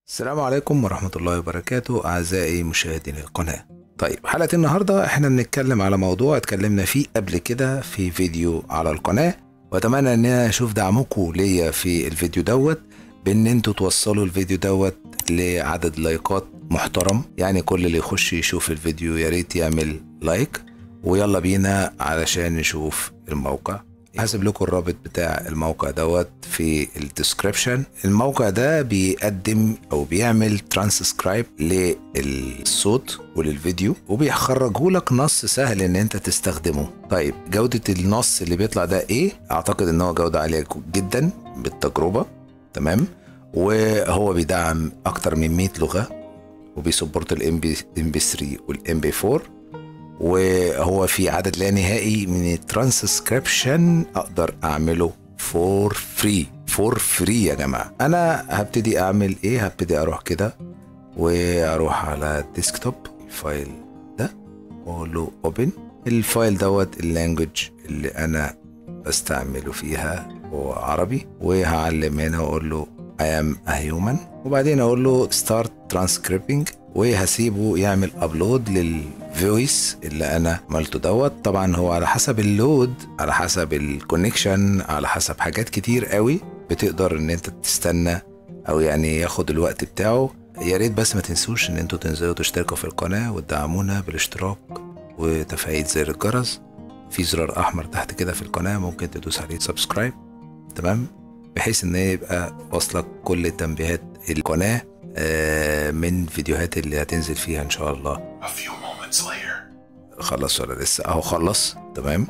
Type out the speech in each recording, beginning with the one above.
السلام عليكم ورحمة الله وبركاته أعزائي مشاهدين القناة طيب حلقة النهاردة احنا بنتكلم على موضوع اتكلمنا فيه قبل كده في فيديو على القناة واتمنى ان انا اشوف دعمكم ليا في الفيديو دوت بان انتوا توصلوا الفيديو دوت لعدد لايكات محترم يعني كل اللي يخش يشوف الفيديو يا ريت يعمل لايك ويلا بينا علشان نشوف الموقع هسيب لكم الرابط بتاع الموقع دوت في الديسكريبشن الموقع ده بيقدم او بيعمل ترانسكرايب للصوت وللفيديو وبيخرجه لك نص سهل ان انت تستخدمه طيب جودة النص اللي بيطلع ده ايه اعتقد ان هو جودة عالية جدا بالتجربة تمام وهو بيدعم اكتر من 100 لغة وبيسبورت الام بي 3 والام بي 4 وهو في عدد لا نهائي من الترانسكريبشن اقدر اعمله فور فري فور فري يا جماعه انا هبتدي اعمل ايه هبتدي اروح كده واروح على الديسكتوب الفايل ده واقول له اوبن الفايل دوت اللانجوج اللي انا بستعمله فيها هو عربي وهعلم هنا واقول له I am a human وبعدين اقول له start transcribing وهسيبه يعمل ابلود للفويس اللي انا عملته دوت طبعا هو على حسب اللود على حسب الكونكشن على حسب حاجات كتير قوي بتقدر ان انت تستنى او يعني ياخد الوقت بتاعه يا ريت بس ما تنسوش ان انتوا تنزلوا تشتركوا في القناه وتدعمونا بالاشتراك وتفعيل زر الجرس في زرار احمر تحت كده في القناه ممكن تدوس عليه سبسكرايب تمام بحيث ان يبقى واصلك كل تنبيهات القناه من فيديوهات اللي هتنزل فيها ان شاء الله A few moments later. خلص ولا لسه اهو خلص تمام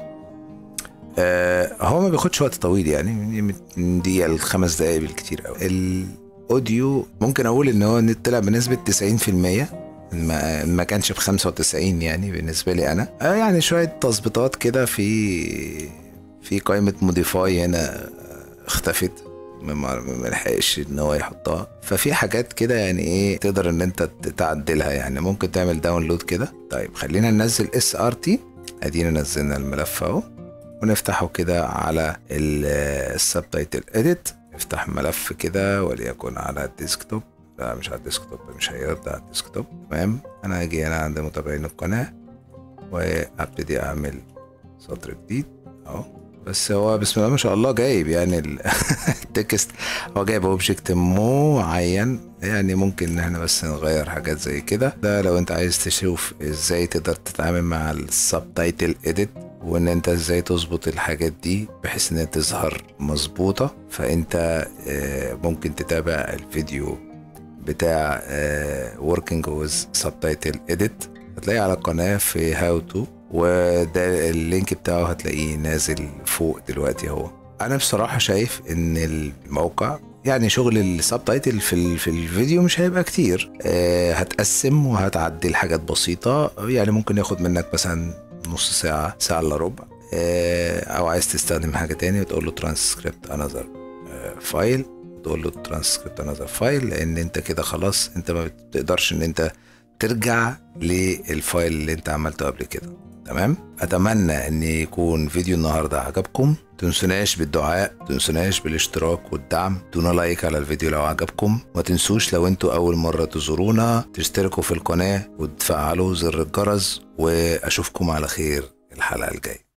آه هو ما بياخدش وقت طويل يعني من دقيقه لخمس دقايق بالكتير قوي الاوديو ممكن اقول ان هو طلع بنسبه 90% ما ما كانش ب 95 يعني بالنسبه لي انا آه يعني شويه تظبيطات كده في في قائمه موديفاي هنا اختفت ما لحقش ان هو يحطها ففي حاجات كده يعني ايه تقدر ان انت تعدلها يعني ممكن تعمل داونلود كده طيب خلينا ننزل اس ار تي ادينا نزلنا الملف اهو ونفتحه كده على السبتايتل اديت نفتح ملف كده وليكن على الديسكتوب لا مش على الديسكتوب مش هيرد على الديسكتوب تمام انا هاجي هنا عند متابعين القناه وابتدي اعمل سطر جديد اهو بس هو بسم الله ما شاء الله جايب يعني التكست هو جايب اوبجكت معين يعني ممكن ان احنا بس نغير حاجات زي كده ده لو انت عايز تشوف ازاي تقدر تتعامل مع السبتايتل اديت وان انت ازاي تظبط الحاجات دي بحيث انها تظهر مظبوطه فانت ممكن تتابع الفيديو بتاع working with subtitle edit هتلاقيه على القناه في هاو تو وده اللينك بتاعه هتلاقيه نازل فوق دلوقتي اهو انا بصراحه شايف ان الموقع يعني شغل السبتايتل في في الفيديو مش هيبقى كتير أه هتقسم وهتعدل حاجات بسيطه يعني ممكن ياخد منك مثلا نص ساعه ساعه الا ربع أه او عايز تستخدم حاجه تاني وتقول له ترانسكريبت انذر فايل تقول له ترانسكريبت انذر فايل لان انت كده خلاص انت ما بتقدرش ان انت ترجع للفايل اللي انت عملته قبل كده تمام اتمنى ان يكون فيديو النهارده عجبكم تنسوناش بالدعاء تنسوناش بالاشتراك والدعم دونا لايك على الفيديو لو عجبكم ما تنسوش لو انتوا اول مره تزورونا تشتركوا في القناه وتفعلوا زر الجرس واشوفكم على خير الحلقه الجايه